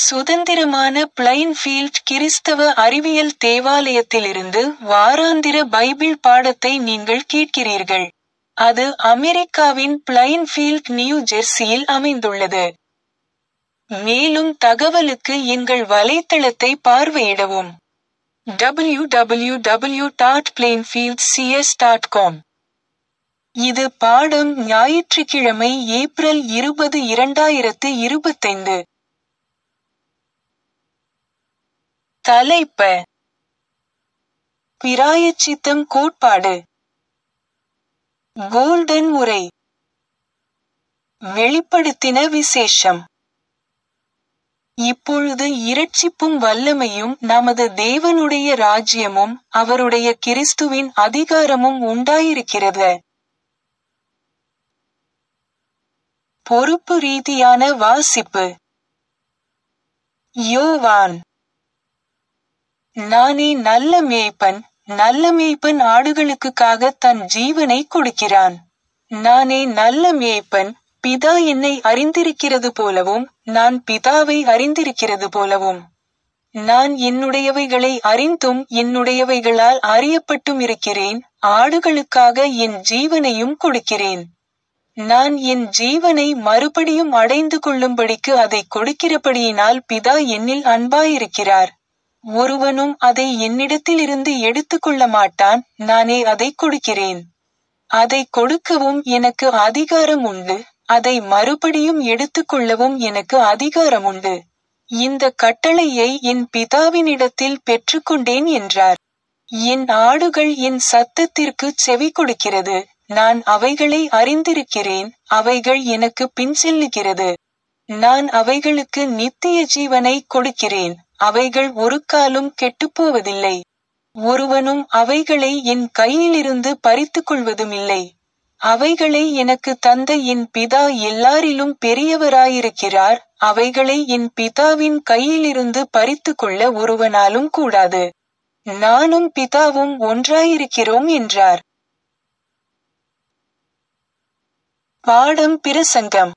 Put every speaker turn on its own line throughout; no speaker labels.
சுதந்திரமான பிளைன்ஃபீல்ட் கிறிஸ்தவ அறிவியல் தேவாலயத்திலிருந்து வாராந்திர பைபிள் பாடத்தை நீங்கள் கேட்கிறீர்கள். அது அமெரிக்காவின் பிளைன்ஃபீல்ட் நியூ ஜெர்சியில் அமைந்துள்ளது. மேலும் தகவலுக்கு எங்கள் வலைத்தளத்தை பார்வையிடவும். www.plainfieldcs.com இது பாடம் ஞாயிற்றுக்கிழமை ஏப்ரல் இருபது இரண்டாயிரத்து இருபத்தைந்து. தலைப்ப பிராயச்சித்தம் கோட்பாடு கோல்டன் உரை வெளிப்படுத்தின விசேஷம் இப்பொழுது இரட்சிப்பும் வல்லமையும் நமது தேவனுடைய ராஜ்யமும் அவருடைய கிறிஸ்துவின் அதிகாரமும் உண்டாயிருக்கிறது. பொறுப்பு ரீதியான வாசிப்பு யோவான் நானே நல்ல மேய்ப்பன் நல்ல மேய்ப்பன் ஆடுகளுக்குக்காக தன் ஜீவனை கொடுக்கிறான். நானே நல்ல மேய்ப்பன் பிதா என்னை அறிந்திருக்கிறது போலவும் நான் பிதாவை அறிந்திருக்கிறது போலவும். நான் என்னுடையவைகளை அறிந்தும் என்னுடையவைகளால் அறியப்பட்டும் இருக்கிறேன் ஆடுகளுக்காக என் ஜீவனையும் கொடுக்கிறேன். நான் என் ஜீவனை மறுபடியும் அடைந்து கொள்ளும்படிக்கு அதைக் கொடுக்கிறபடியினால் பிதா என்னில் அன்பாயிருக்கிறார். ஒருவனும் அதை என்னிடத்திலிருந்து எடுத்துக்கொள்ள மாட்டான் நானே அதைக் கொடுக்கிறேன். அதைக் கொடுக்கவும் எனக்கு அதிகாரம் உண்டு அதை மறுபடியும் எடுத்துக்கொள்ளவும் எனக்கு அதிகாரம் உண்டு. இந்த கட்டளையை என் பிதாவினிடத்தில் பெற்றுக்கொண்டேன் என்றார். என் ஆடுகள் என் சத்தத்திற்குச் செவி கொடுக்கிறது நான் அவைகளை அறிந்திருக்கிறேன் அவைகள் எனக்கு பின்செல்லுகிறது. நான் அவைகளுக்கு நித்திய ஜீவனை கொடுக்கிறேன் அவைகள் ஒருக்காலும் கெட்டுப்போவதில்லை. ஒருவனும் அவைகளை என் கையிலிருந்து பறித்துக்கொள்வதுமில்லை. அவைகளை எனக்கு தந்த என் பிதா எல்லாரிலும் பெரியவராயிருக்கிறார் அவைகளை என் பிதாவின் கையிலிருந்து பறித்துக்கொள்ள ஒருவனாலும் கூடாது. நானும் பிதாவும் ஒன்றாயிருக்கிறோம் என்றார். பாடம் பிரசங்கம்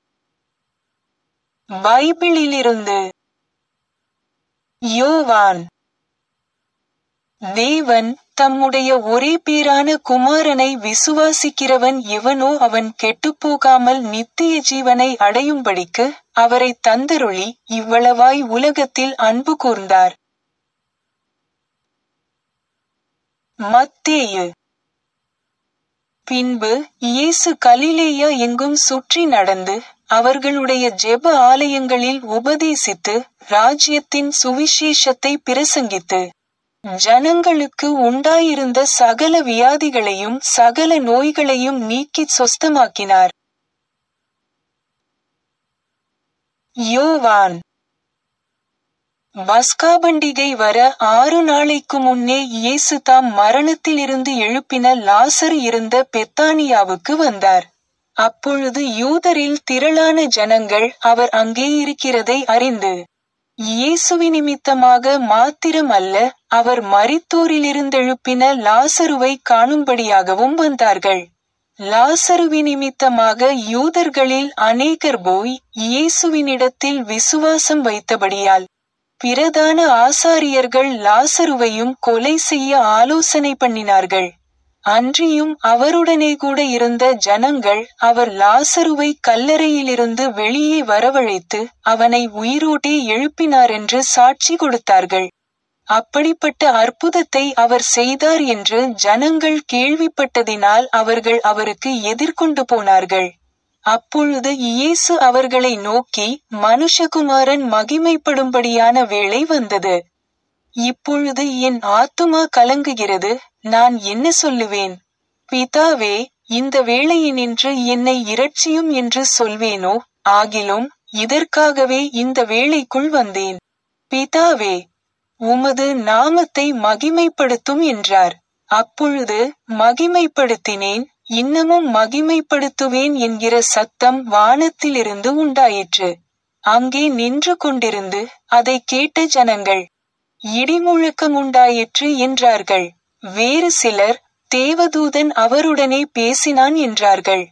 பைபிளிலிருந்து யோவான் தேவன் தம்முடைய ஒரே பேரான குமாரனை விசுவாசிக்கிறவன் எவனோ அவன் கெட்டுப்போகாமல் நித்திய ஜீவனை அடையும்படிக்கு அவரை தந்தருளி இவ்வளவாய் உலகத்தில் அன்பு கூர்ந்தார். மத்தேயு பின்பு இயேசு கலிலேயா எங்கும் சுற்றி நடந்து அவர்களுடைய ஜெப ஆலயங்களில் உபதேசித்து ராஜ்யத்தின் சுவிசேஷத்தை பிரசங்கித்து ஜனங்களுக்கு உண்டாயிருந்த சகல வியாதிகளையும் சகல நோய்களையும் நீக்கிச் சொஸ்தமாக்கினார். யோவான் பஸ்கா பண்டிகை வர ஆறு நாளைக்கு முன்னே இயேசு தாம் மரணத்திலிருந்து எழுப்பின லாசர் இருந்த பெத்தானியாவுக்கு வந்தார். அப்பொழுது யூதரில் திரளான ஜனங்கள் அவர் அங்கே இருக்கிறதை அறிந்து இயேசுவினிமித்தமாக மாத்திரம் அல்ல அவர் மரித்தோரிலிருந்தெழுப்பின லாசருவை காணும்படியாகவும் வந்தார்கள். லாசருவினிமித்தமாக யூதர்களில் அநேகர் போய் இயேசுவினிடத்தில் விசுவாசம் வைத்தபடியால் பிரதான ஆசாரியர்கள் லாசருவையும் கொலை செய்ய ஆலோசனை பண்ணினார்கள். அன்றியும் அவருடனே கூட இருந்த ஜனங்கள் அவர் லாசருவை கல்லறையிலிருந்து வெளியே வரவழைத்து அவனை உயிரோடே எழுப்பினாரென்று சாட்சி கொடுத்தார்கள். அப்படிப்பட்ட அற்புதத்தை அவர் செய்தார் என்று ஜனங்கள் கேள்விப்பட்டதினால் அவர்கள் அவருக்கு எதிர்கொண்டு போனார்கள். அப்பொழுது இயேசு அவர்களை நோக்கி மனுஷகுமாரன் மகிமைப்படும்படியான வேளை வந்தது. இப்பொழுது என் ஆத்துமா கலங்குகிறது நான் என்ன சொல்லுவேன்? பிதாவே இந்த வேளையினின்று என்னை இரட்சியும் என்று சொல்வேனோ ஆகிலும் இதற்காகவே இந்த வேளைக்குள் வந்தேன். பிதாவே உமது நாமத்தை மகிமைப்படுத்தும் என்றார். அப்பொழுது மகிமைப்படுத்தினேன் இன்னமும் மகிமைப்படுத்துவேன் என்கிற சத்தம் வானத்திலிருந்து உண்டாயிற்று. அங்கே நின்று கொண்டிருந்து அதைக் கேட்ட ஜனங்கள் இடிமுழக்கமுண்டாயிற்று என்றார்கள். வேறு சிலர் தேவதூதன் அவருடனே பேசினான் என்றார்கள்.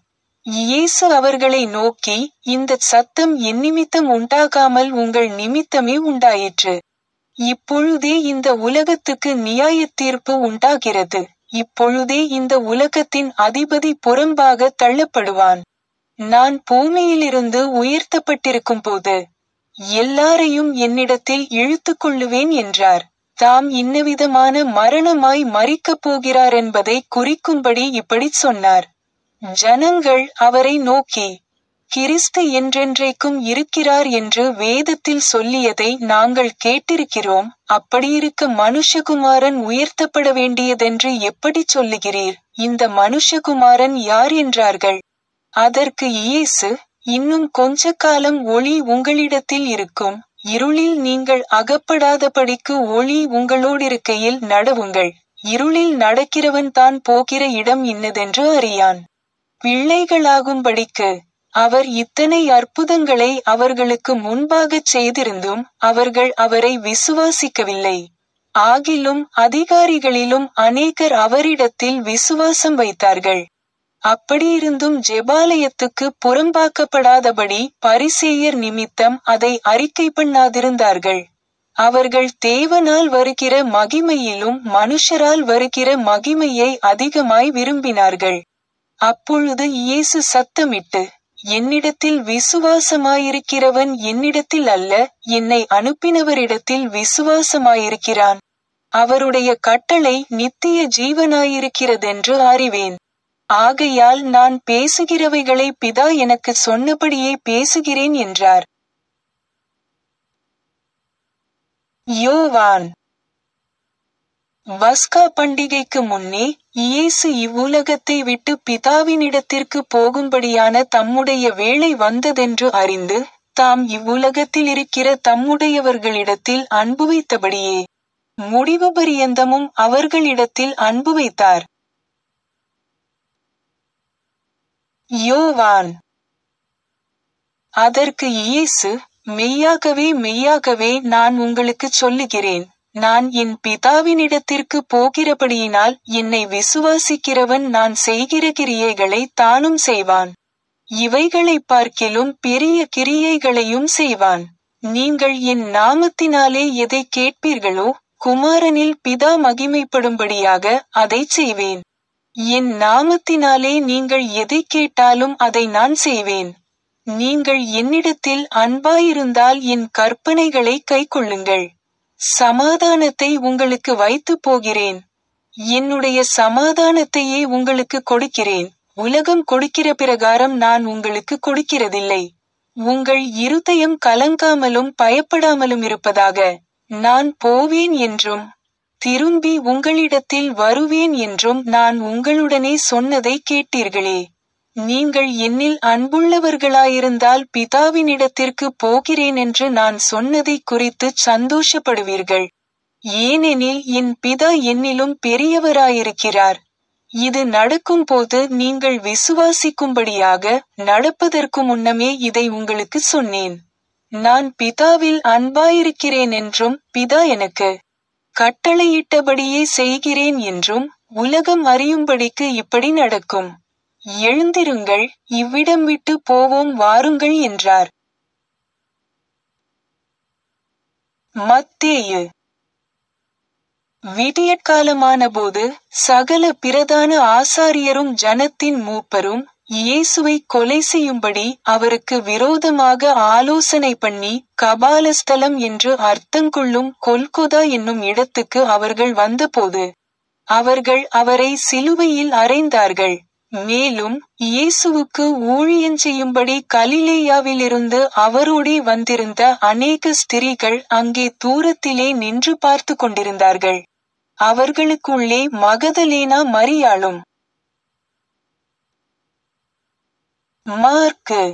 இயேசு அவர்களை நோக்கி இந்தச் சத்தம் என்னிமித்தம் உண்டாகாமல் உங்கள் நிமித்தமே உண்டாயிற்று இப்பொழுதே இந்த உலகத்துக்கு நியாயத் தீர்ப்பு உண்டாகிறது இப்பொழுதே இந்த உலகத்தின் அதிபதி புறம்பாக தள்ளப்படுவான் நான் பூமியிலிருந்து உயர்த்தப்பட்டிருக்கும் போது எல்லாரையும் என்னிடத்தில் இழுத்துக் கொள்ளுவேன் என்றார் தாம் இன்னவிதமான மரணமாய் மறிக்கப் போகிறார் என்பதை குறிக்கும்படி இப்படிச் சொன்னார் ஜனங்கள் அவரை நோக்கி கிறிஸ்து என்றென்றைக்கும் இருக்கிறார் என்று வேதத்தில் சொல்லியதை நாங்கள் கேட்டிருக்கிறோம் அப்படியிருக்க மனுஷகுமாரன் உயர்த்தப்பட வேண்டியதென்று எப்படிச் சொல்லுகிறீர் இந்த மனுஷகுமாரன் யார் என்றார்கள் அதற்கு இயேசு இன்னும் கொஞ்ச காலம் ஒளி உங்களிடத்தில் இருக்கும் இருளில் நீங்கள் அகப்படாதபடிக்கு ஒளி உங்களோடிருக்கையில் நடவுங்கள் இருளில் நடக்கிறவன் தான் போகிற இடம் இன்னதென்று அறியான் பிள்ளைகளாகும்படிக்கு அவர் இத்தனை அற்புதங்களை அவர்களுக்கு முன்பாகச் செய்திருந்தும் அவர்கள் அவரை விசுவாசிக்கவில்லை ஆகிலும் அதிகாரிகளிலும் அநேகர் அவரிடத்தில் விசுவாசம் வைத்தார்கள் அப்படியிருந்தும் ஜெபாலயத்துக்கு புறம்பாக்கப்படாதபடி பரிசேயர் நிமித்தம் அதை அறிக்கை பண்ணாதிருந்தார்கள் அவர்கள் தேவனால் வருகிற மகிமையிலும் மனுஷரால் வருகிற மகிமையை அதிகமாய் விரும்பினார்கள் அப்பொழுது இயேசு சத்தமிட்டு என்னிடத்தில் விசுவாசமாயிருக்கிறவன் என்னிடத்தில் அல்ல என்னை அனுப்பினவரிடத்தில் விசுவாசமாயிருக்கிறான் அவருடைய கட்டளை நித்திய ஜீவனாயிருக்கிறதென்று அறிவேன் ஆகையால் நான் பேசுகிறவைகளை பிதா எனக்கு சொன்னபடியே பேசுகிறேன் என்றார் யோவான் பஸ்கா பண்டிகைக்கு முன்னே இயேசு இவ்வுலகத்தை விட்டு பிதாவினிடத்திற்கு போகும்படியான தம்முடைய வேளை வந்ததென்று அறிந்து தாம் இவ்வுலகத்தில் இருக்கிற தம்முடையவர்களிடத்தில் அன்பு வைத்தபடியே முடிவு பரியந்தமும் அவர்களிடத்தில் அன்பு வைத்தார் யோவான் அதற்கு இயேசு மெய்யாகவே மெய்யாகவே நான் உங்களுக்கு சொல்லுகிறேன் நான் என் பிதாவினிடத்திற்கு போகிறபடியினால் என்னை விசுவாசிக்கிறவன் நான் செய்கிற கிரியைகளை தானும் செய்வான் இவைகளை பார்க்கிலும் பெரிய கிரியைகளையும் செய்வான் நீங்கள் என் நாமத்தினாலே எதை கேட்பீர்களோ குமாரனில் பிதா மகிமைப்படும்படியாக அதைச் செய்வேன் என் நாமத்தினாலே நீங்கள் எதை கேட்டாலும் அதை நான் செய்வேன் நீங்கள் என்னிடத்தில் அன்பாயிருந்தால் என் கற்பனைகளை கைக்கொள்ளுங்கள் சமாதானத்தை உங்களுக்கு வைத்து போகிறேன் என்னுடைய சமாதானத்தையே உங்களுக்கு கொடுக்கிறேன் உலகம் கொடுக்கிற பிரகாரம் நான் உங்களுக்கு கொடுக்கிறதில்லை உங்கள் இருதயம் கலங்காமலும் பயப்படாமலும் இருப்பதாக நான் போவேன் என்றும் திரும்பி உங்களிடத்தில் வருவேன் என்றும் நான் உங்களுடனே சொன்னதை கேட்டீர்களே நீங்கள் என்னில் அன்புள்ளவர்களாயிருந்தால் பிதாவினிடத்திற்கு போகிறேன் என்று நான் சொன்னதை குறித்து சந்தோஷப்படுவீர்கள் ஏனெனில் என் பிதா என்னிலும் பெரியவராயிருக்கிறார் இது நடக்கும்போது நீங்கள் விசுவாசிக்கும்படியாக நடப்பதற்கு முன்னமே இதை உங்களுக்கு சொன்னேன் நான் பிதாவில் அன்பாயிருக்கிறேன் என்றும் பிதா எனக்கு கட்டளையிட்டபடியே செய்கிறேன் என்றும் உலகம் அறியும்படிக்கு இப்படி நடக்கும் எழுந்திருங்கள் இவ்விடம் விட்டு போவோம் வாருங்கள் என்றார் மத்தேயு விடியற்காலமான போது சகல பிரதான ஆசாரியரும் ஜனத்தின் மூப்பரும் இயேசுவை கொலை செய்யும்படி அவருக்கு விரோதமாக ஆலோசனை பண்ணி கபாலஸ்தலம் என்று அர்த்தங்கொள்ளும் கொல்கொதா என்னும் இடத்துக்கு அவர்கள் வந்தபோது அவர்கள் அவரை சிலுவையில் அறைந்தார்கள் மேலும் இயேசுவுக்கு ஊழியன் செய்யும்படி கலிலேயாவிலிருந்து அவரோடே வந்திருந்த அநேக ஸ்திரீகள் அங்கே தூரத்திலே நின்று பார்த்து கொண்டிருந்தார்கள் அவர்களுக்குள்ளே மகதலேனா மரியாளும் மார்க்கு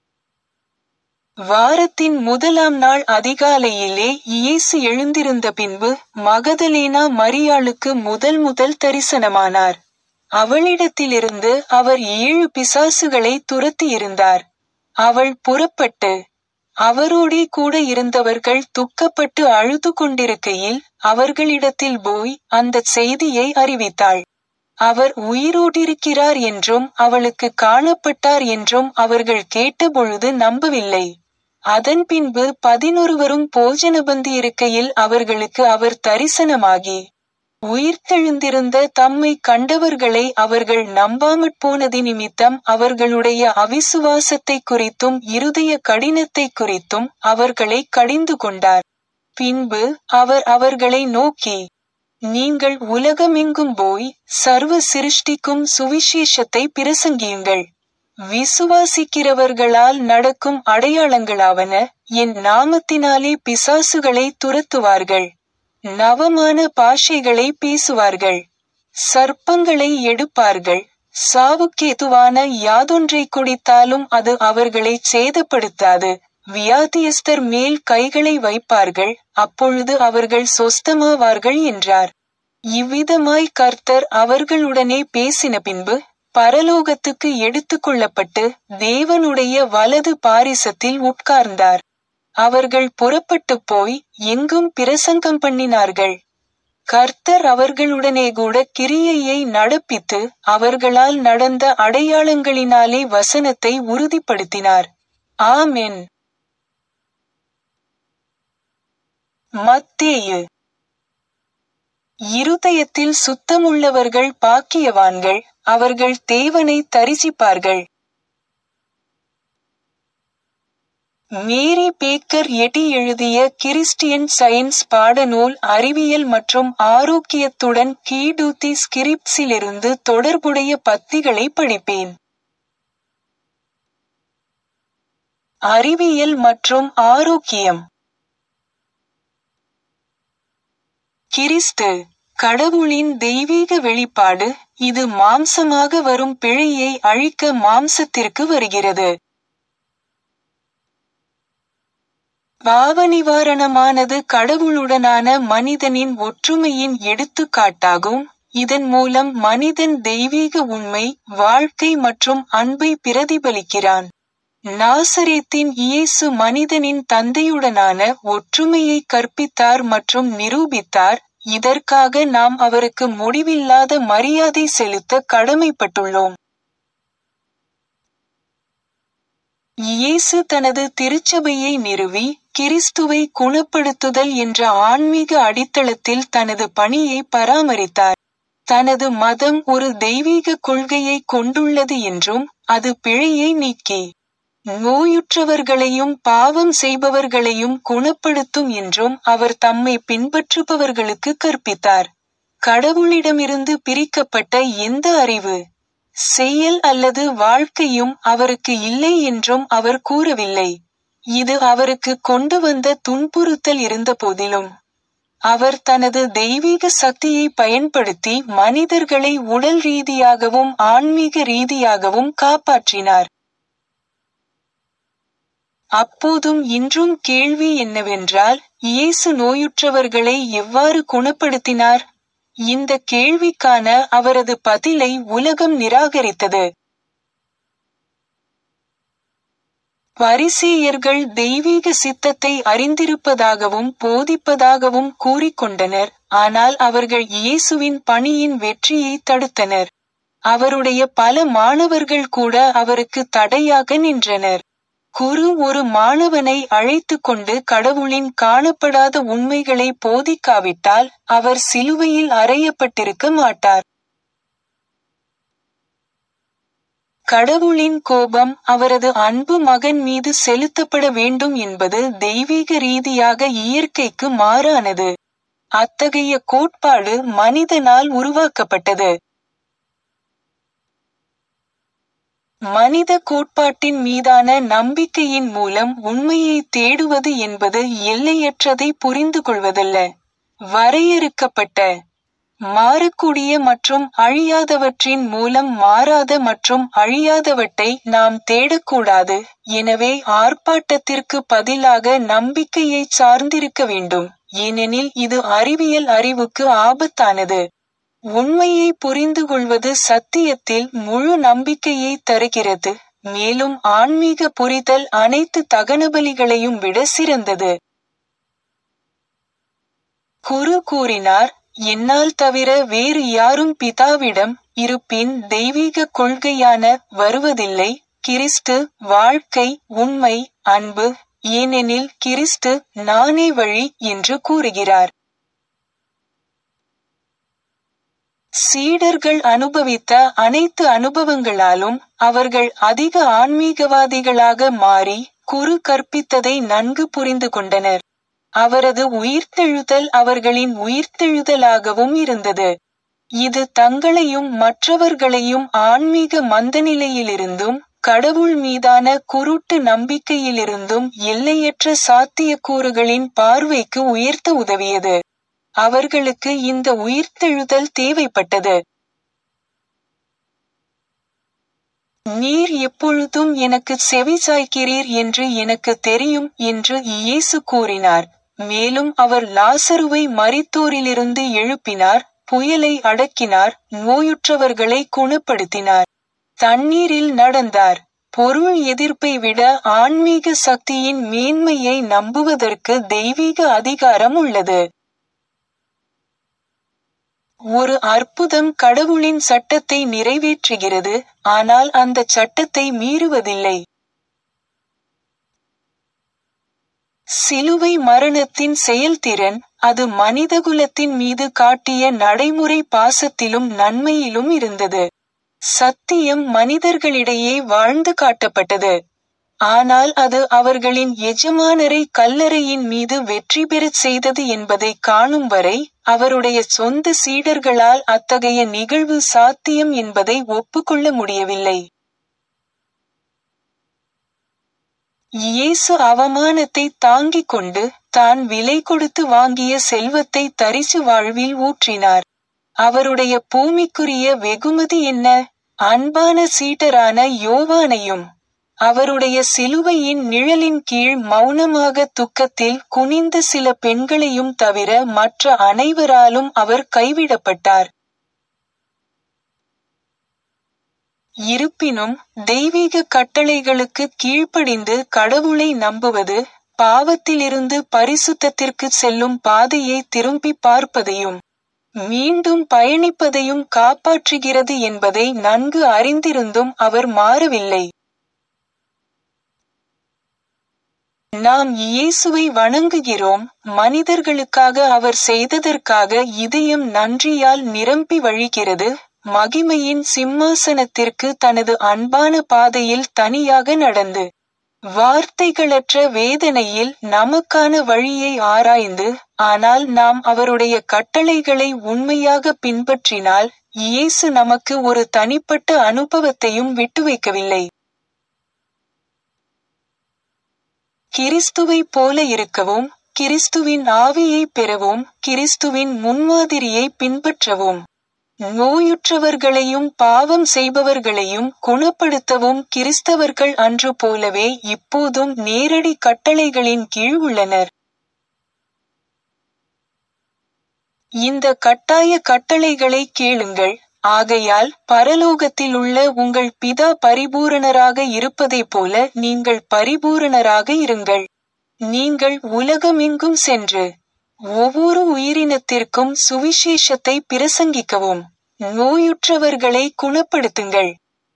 வாரத்தின் முதலாம் நாள் அதிகாலையிலே இயேசு எழுந்திருந்த பின்பு மகதலேனா மரியாளுக்கு முதல் முதல் தரிசனமானார் அவளிடத்திலிருந்து அவர் ஏழு பிசாசுகளை துரத்தி இருந்தார் அவள் புறப்பட்டு அவரோடே கூட இருந்தவர்கள் துக்கப்பட்டு அழுது கொண்டிருக்கையில் அவர்களிடத்தில் போய் அந்த செய்தியை அறிவித்தாள் அவர் உயிரோடிருக்கிறார் என்றும் அவளுக்கு காணப்பட்டார் என்றும் அவர்கள் கேட்டபொழுது நம்பவில்லை அதன் பின்பு பதினொருவரும் போஜனபந்தி இருக்கையில் அவர்களுக்கு அவர் தரிசனமாகி உயிர்த்தெழுந்திருந்த தம்மை கண்டவர்களை அவர்கள் நம்பாமற் போனது நிமித்தம் அவர்களுடைய அவிசுவாசத்தை குறித்தும் இருதய கடினத்தை குறித்தும் அவர்களை கடிந்து கொண்டார் பின்பு அவர் அவர்களை நோக்கி நீங்கள் உலகமெங்கும் போய் சர்வ சிருஷ்டிக்கும் சுவிசேஷத்தை பிரசங்கியுங்கள் விசுவாசிக்கிறவர்களால் நடக்கும் அடையாளங்களாவன என் நாமத்தினாலே பிசாசுகளை துரத்துவார்கள் நவமான பாஷைகளை பேசுவார்கள் சர்ப்பங்களை எடுப்பார்கள் சாவுக்கேதுவான யாதொன்றை குடித்தாலும் அது அவர்களை சேதப்படுத்தாது வியாதியஸ்தர் மேல் கைகளை வைப்பார்கள் அப்பொழுது அவர்கள் சொஸ்தமாவார்கள் என்றார் இவ்விதமாய் கர்த்தர் அவர்களுடனே பேசின பின்பு பரலோகத்துக்கு எடுத்துக்கொள்ளப்பட்டு தேவனுடைய வலது பாரிசத்தில் உட்கார்ந்தார் அவர்கள் புறப்பட்டு போய் எங்கும் பிரசங்கம் பண்ணினார்கள் கர்த்தர் அவர்களுடனே கூட கிரியையை நடப்பித்து அவர்களால் நடந்த அடையாளங்களினாலே வசனத்தை உறுதிப்படுத்தினார் ஆமென் மத்தேயு இருதயத்தில் சுத்தமுள்ளவர்கள் பாக்கியவான்கள் அவர்கள் தேவனை தரிசிப்பார்கள் மேரி பேக்கர் எட்டி எழுதிய கிறிஸ்டியன் சயின்ஸ் பாடநூல் அறிவியல் மற்றும் ஆரோக்கியத்துடன் கீடூத்தி ஸ்கிரிப்ஸிலிருந்து தொடர்புடைய பத்திகளை படிப்பேன் அறிவியல் மற்றும் ஆரோக்கியம் கிறிஸ்து கடவுளின் தெய்வீக வெளிப்பாடு இது மாம்சமாக வரும் பிழையை அழிக்க மாம்சத்திற்கு வருகிறது பாவ நிவாரணமானது கடவுளுடனான மனிதனின் ஒற்றுமையின் எடுத்துக்காட்டாகும் இதன் மூலம் மனிதன் தெய்வீக உண்மை வாழ்க்கை மற்றும் அன்பை பிரதிபலிக்கிறான் நாசரேத்தின் இயேசு மனிதனின் தந்தையுடனான ஒற்றுமையை கற்பித்தார் மற்றும் நிரூபித்தார் இதற்காக நாம் அவருக்கு முடிவில்லாத மரியாதை செலுத்த கடமைப்பட்டுள்ளோம் இயேசு தனது திருச்சபையை நிறுவி கிறிஸ்துவை குணப்படுத்துதல் என்ற ஆன்மீக அடித்தளத்தில் தனது பணியை பராமரித்தார் தனது மதம் ஒரு தெய்வீக கொள்கையை கொண்டுள்ளது என்றும் அது பிழையை நீக்கி நோயுற்றவர்களையும் பாவம் செய்பவர்களையும் குணப்படுத்தும் என்றும் அவர் தம்மை பின்பற்றுபவர்களுக்கு கற்பித்தார் கடவுளிடமிருந்து பிரிக்கப்பட்ட எந்த அறிவு செயல் அல்லது வாழ்க்கையும் அவருக்கு இல்லை என்றும் அவர் கூறவில்லை இது அவருக்கு கொண்டு வந்த துன்புறுத்தல் இருந்த போதிலும் அவர் தனது தெய்வீக சக்தியை பயன்படுத்தி மனிதர்களை உடல் ரீதியாகவும் ஆன்மீக ரீதியாகவும் காப்பாற்றினார் அப்போதும் இன்றும் கேள்வி என்னவென்றால் இயேசு நோயுற்றவர்களை எவ்வாறு குணப்படுத்தினார் இந்த கேள்விக்கான அவரது பதிலை உலகம் நிராகரித்தது பரிசேயர்கள் தெய்வீக சித்தத்தை அறிந்திருப்பதாகவும் போதிப்பதாகவும் கூறிக்கொண்டனர் ஆனால் அவர்கள் இயேசுவின் பணியின் வெற்றியை தடுத்தனர் அவருடைய பல மாணவர்கள் கூட அவருக்கு தடையாக நின்றனர் குரு ஒரு மாணவனை அழைத்து கொண்டு கடவுளின் காணப்படாத உண்மைகளை போதிக்காவிட்டால் அவர் சிலுவையில் அறையப்பட்டிருக்க மாட்டார் கடவுளின் கோபம் அவரது அன்பு மகன் மீது செலுத்தப்பட வேண்டும் என்பது தெய்வீக ரீதியாக இயற்கைக்கு மாறானது அத்தகைய கோட்பாடு மனிதனால் உருவாக்கப்பட்டது மனித கோட்பாட்டின் மீதான நம்பிக்கையின் மூலம் உண்மையை தேடுவது என்பது எல்லையற்றதை புரிந்து கொள்வதல்ல வரையறுக்கப்பட்ட மாறக்கூடிய மற்றும் அழியாதவற்றின் மூலம் மாறாத மற்றும் அழியாதவற்றை நாம் தேடக்கூடாது எனவே ஆர்ப்பாட்டத்திற்கு பதிலாக நம்பிக்கையை சார்ந்திருக்க வேண்டும் ஏனெனில் இது அறிவியல் அறிவுக்கு ஆபத்தானது உண்மையை புரிந்து கொள்வது சத்தியத்தில் முழு நம்பிக்கையை தருகிறது மேலும் ஆன்மீக புரிதல் அனைத்து தகனபலிகளையும் விட சிறந்தது குரு கூறினார் என்னால் தவிர வேறு யாரும் பிதாவிடம் இருப்பின் தெய்வீக கொள்கையான வருவதில்லை கிறிஸ்து வாழ்க்கை உண்மை அன்பு ஏனெனில் கிறிஸ்து நானே வழி என்று கூறுகிறார் சீடர்கள் அனுபவித்த அனைத்து அனுபவங்களாலும் அவர்கள் அதிக ஆன்மீகவாதிகளாக மாறி குரு கற்பித்ததை நன்கு புரிந்து கொண்டனர் அவரது உயிர்த்தெழுதல் அவர்களின் உயிர்த்தெழுதலாகவும் இருந்தது இது தங்களையும் மற்றவர்களையும் ஆன்மீக மந்தநிலையிலிருந்தும் கடவுள் மீதான குருட்டு நம்பிக்கையிலிருந்தும் எல்லையற்ற சாத்தியக்கூறுகளின் பார்வைக்கு உயர்த்த உதவியது அவர்களுக்கு இந்த உயிர்த்தெழுதல் தேவைப்பட்டது நீர் எப்பொழுதும் எனக்கு செவி சாய்க்கிறீர் என்று எனக்கு தெரியும் என்று இயேசு கூறினார் மேலும் அவர் லாசருவை மரித்தோரிலிருந்து எழுப்பினார் புயலை அடக்கினார் நோயுற்றவர்களை குணப்படுத்தினார் தண்ணீரில் நடந்தார் பொருள் எதிர்ப்பை விட ஆன்மீக சக்தியின் மேன்மையை நம்புவதற்கு தெய்வீக அதிகாரம் உள்ளது ஒரு அற்புதம் கடவுளின் சட்டத்தை நிறைவேற்றுகிறது ஆனால் அந்த சட்டத்தை மீறுவதில்லை சிலுவை மரணத்தின் செயல்திறன் அது மனிதகுலத்தின் மீது காட்டிய நடைமுறை பாசத்திலும் நன்மையிலும் இருந்தது சத்தியம் மனிதர்களிடையே வாழ்ந்து காட்டப்பட்டது ஆனால் அது அவர்களின் எஜமானரை கல்லறையின் மீது வெற்றி பெறச் செய்தது என்பதை காணும் வரை அவருடைய சொந்த சீடர்களால் அத்தகைய நிகழ்வு சாத்தியம் என்பதை ஒப்புக்கொள்ள முடியவில்லை இயேசு அவமானத்தை தாங்கிக் கொண்டு தான் விலை கொடுத்து வாங்கிய செல்வத்தை தரிசு வாழ்வில் ஊற்றினார் அவருடைய பூமிக்குரிய வெகுமதி என்ன அன்பான சீடரான யோவானையும் அவருடைய சிலுவையின் நிழலின் கீழ் மௌனமாக துக்கத்தில் குனிந்த சில பெண்களையும் தவிர மற்ற அனைவராலும் அவர் கைவிடப்பட்டார் இருப்பினும் தெய்வீக கட்டளைகளுக்கு கீழ்ப்படிந்து கடவுளை நம்புவது பாவத்திலிருந்து பரிசுத்தத்திற்கு செல்லும் பாதையை திரும்பி பார்ப்பதையும் மீண்டும் பயணிப்பதையும் காப்பாற்றுகிறது என்பதை நன்கு அறிந்திருந்தும் அவர் மாறவில்லை நாம் இயேசுவை வணங்குகிறோம் மனிதர்களுக்காக அவர் செய்ததற்காக இதயம் நன்றியால் நிரம்பி வழிகிறது மகிமையின் சிம்மாசனத்திற்கு தனது அன்பான பாதையில் தனியாக நடந்து வார்த்தைகளற்ற வேதனையில் நமக்கான வழியை ஆராய்ந்து ஆனால் நாம் அவருடைய கட்டளைகளை உண்மையாக பின்பற்றினால் இயேசு நமக்கு ஒரு தனிப்பட்ட அனுபவத்தையும் விட்டு வைக்கவில்லை கிறிஸ்துவை போல இருக்கவும் கிறிஸ்துவின் ஆவியை பெறவும் கிறிஸ்துவின் முன்மாதிரியை பின்பற்றவும் நோயுற்றவர்களையும் பாவம் செய்பவர்களையும் குணப்படுத்தவும் கிறிஸ்தவர்கள் அன்று போலவே இப்போதும் நேரடி கட்டளைகளின் கீழ் உள்ளனர் இந்த கட்டாய கட்டளைகளை கேளுங்கள் ஆகையால் பரலோகத்தில் உள்ள உங்கள் பிதா பரிபூரணராக இருப்பதைப் போல நீங்கள் பரிபூரணராக இருங்கள் நீங்கள் உலகமெங்கும் சென்று ஒவ்வொரு உயிரினத்திற்கும் சுவிசேஷத்தை பிரசங்கிக்கவும் நோயுற்றவர்களை குணப்படுத்துங்கள்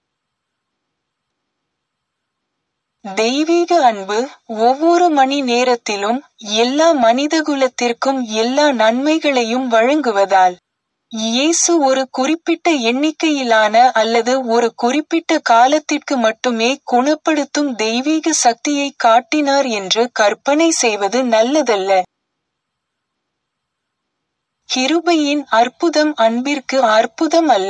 தெய்வீக அன்பு ஒவ்வொரு மணி நேரத்திலும் எல்லா மனிதகுலத்திற்கும் எல்லா நன்மைகளையும் வழங்குவதால் இயேசு ஒரு குறிப்பிட்ட எண்ணிக்கையிலான அல்லது ஒரு குறிப்பிட்ட காலத்திற்கு மட்டுமே குணப்படுத்தும் தெய்வீக சக்தியை காட்டினார் என்று கற்பனை செய்வது நல்லதல்ல கிருபையின் அற்புதம் அன்பிற்கு அற்புதம் அல்ல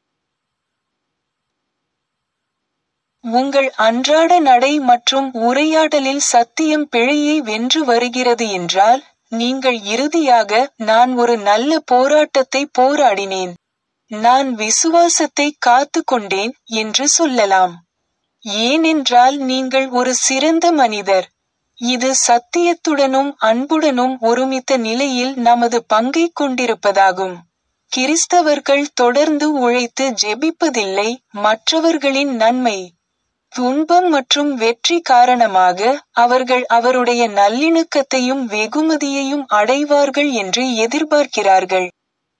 உங்கள் அன்றாட நடை மற்றும் உரையாடலில் சத்தியம் பிழையை வென்று வருகிறது என்றால் நீங்கள் இறுதியாக நான் ஒரு நல்ல போராட்டத்தை போராடினேன் நான் விசுவாசத்தை காத்து கொண்டேன் என்று சொல்லலாம் ஏனென்றால் நீங்கள் ஒரு சிறந்த மனிதர் இது சத்தியத்துடனும் அன்புடனும் ஒருமித்த நிலையில் நமது பங்கை கொண்டிருப்பதாகும் கிறிஸ்தவர்கள் தொடர்ந்து உழைத்து ஜெபிப்பதில்லை மற்றவர்களின் நன்மை துன்பம் மற்றும் வெற்றி காரணமாக அவர்கள் அவருடைய நல்லிணக்கத்தையும் வெகுமதியையும் அடைவார்கள் என்று எதிர்பார்க்கிறார்கள்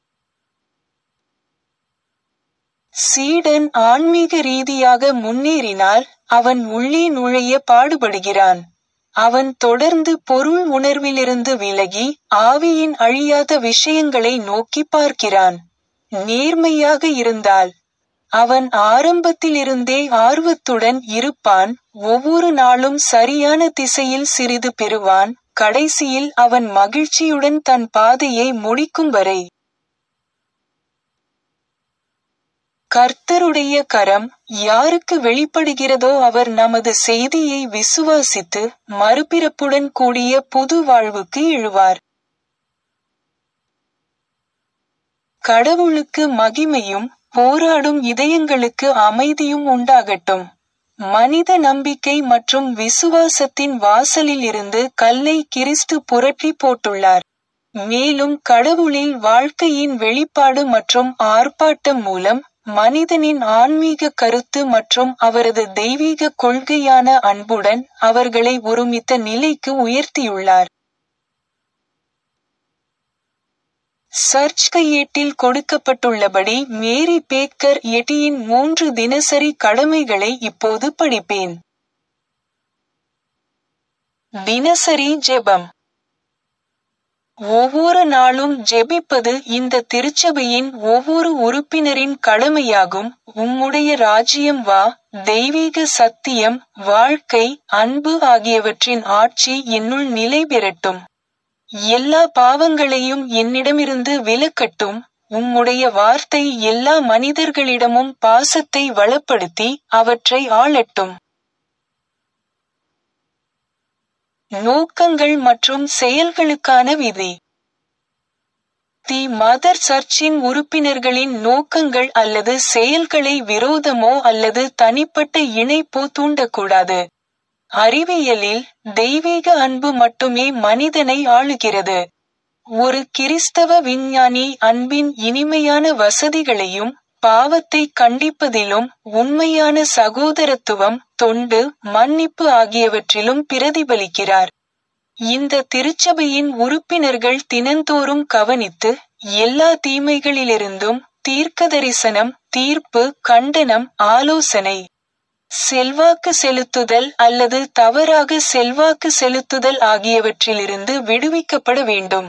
சீடன் ஆன்மீக ரீதியாக முன்னேறினால் அவன் உள்ளே நுழைய பாடுபடுகிறான் அவன் தொடர்ந்து பொருள் உணர்விலிருந்து விலகி ஆவியின் அழியாத விஷயங்களை நோக்கி பார்க்கிறான் நேர்மையாக இருந்தால் அவன் ஆரம்பத்திலிருந்தே ஆர்வத்துடன் இருப்பான் ஒவ்வொரு நாளும் சரியான திசையில் சிறிது பெறுவான் கடைசியில் அவன் மகிழ்ச்சியுடன் தன் பாதையை முடிக்கும் வரை கர்த்தருடைய கரம் யாருக்கு வெளிப்படுகிறதோ அவர் நமது செய்தியை விசுவாசித்து மறுபிறப்புடன் கூடிய புது வாழ்வுக்கு இழுவார் கடவுளுக்கு மகிமையும் போராடும் இதயங்களுக்கு அமைதியும் உண்டாகட்டும் மனித நம்பிக்கை மற்றும் விசுவாசத்தின் வாசலில் இருந்து கல்லை கிறிஸ்து புரட்டி போட்டுள்ளார் மேலும் கடவுளில் வாழ்க்கையின் வெளிப்பாடு மற்றும் ஆர்ப்பாட்டம் மூலம் மனிதனின் ஆன்மீக கருத்து மற்றும் அவரது தெய்வீக கொள்கையான அன்புடன் அவர்களை ஒருமித்த நிலைக்கு உயர்த்தியுள்ளார் சர்ச் கையேட்டில் கொடுக்கப்பட்டுள்ளபடி மேரி பேக்கர் எட்டியின் மூன்று தினசரி கடமைகளை இப்போது படிப்பேன் தினசரி ஜெபம் ஒவ்வொரு நாளும் ஜெபிப்பது இந்த திருச்சபையின் ஒவ்வொரு உறுப்பினரின் கடமையாகும் உம்முடைய ராஜ்யம் வா தெய்வீக சத்தியம் வாழ்க்கை அன்பு ஆகியவற்றின் ஆட்சி என்னுள் நிலை பெறட்டும் எல்லா பாவங்களையும் என்னிடமிருந்து விலக்கட்டும் உம்முடைய வார்த்தை எல்லா மனிதர்களிடமும் பாசத்தை வளப்படுத்தி அவற்றை ஆளட்டும் நோக்கங்கள் மற்றும் செயல்களுக்கான விதி தி மதர் சர்ச்சின் உறுப்பினர்களின் நோக்கங்கள் அல்லது செயல்களை விரோதமோ அல்லது தனிப்பட்ட இணைப்போ தூண்டக்கூடாது அறிவியலில் தெய்வீக அன்பு மட்டுமே மனிதனை ஆளுகிறது ஒரு கிறிஸ்தவ விஞ்ஞானி அன்பின் இனிமையான வசதிகளையும் பாவத்தை கண்டிப்பதிலும் உண்மையான சகோதரத்துவம் தொண்டு மன்னிப்பு ஆகியவற்றிலும் பிரதிபலிக்கிறார் இந்த திருச்சபையின் உறுப்பினர்கள் தினந்தோறும் கவனித்து எல்லா தீமைகளிலிருந்தும் தீர்க்கதரிசனம் தீர்ப்பு கண்டனம் ஆலோசனை செல்வாக்கு செலுத்துதல் அல்லது தவறாக செல்வாக்கு செலுத்துதல் ஆகியவற்றிலிருந்து விடுவிக்கப்பட வேண்டும்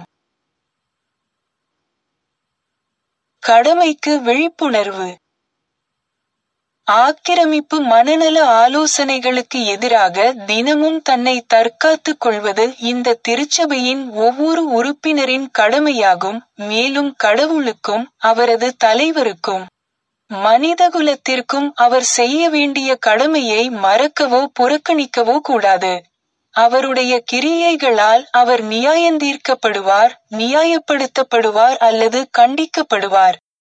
கடமைக்கு விழிப்புணர்வு ஆக்கிரமிப்பு மனநல ஆலோசனைகளுக்கு எதிராக தினமும் தன்னை தற்காத்துக் கொள்வது இந்த திருச்சபையின் ஒவ்வொரு உறுப்பினரின் கடமையாகும் மேலும் கடவுளுக்கும் அவரது தலைவருக்கும் மனிதகுலத்திற்கும் அவர் செய்ய வேண்டிய கடமையை மறக்கவோ புறக்கணிக்கவோ கூடாது அவருடைய கிரியைகளால் அவர் நியாயந்தீர்க்கப்படுவார் நியாயப்படுத்தப்படுவார் அல்லது கண்டிக்கப்படுவார்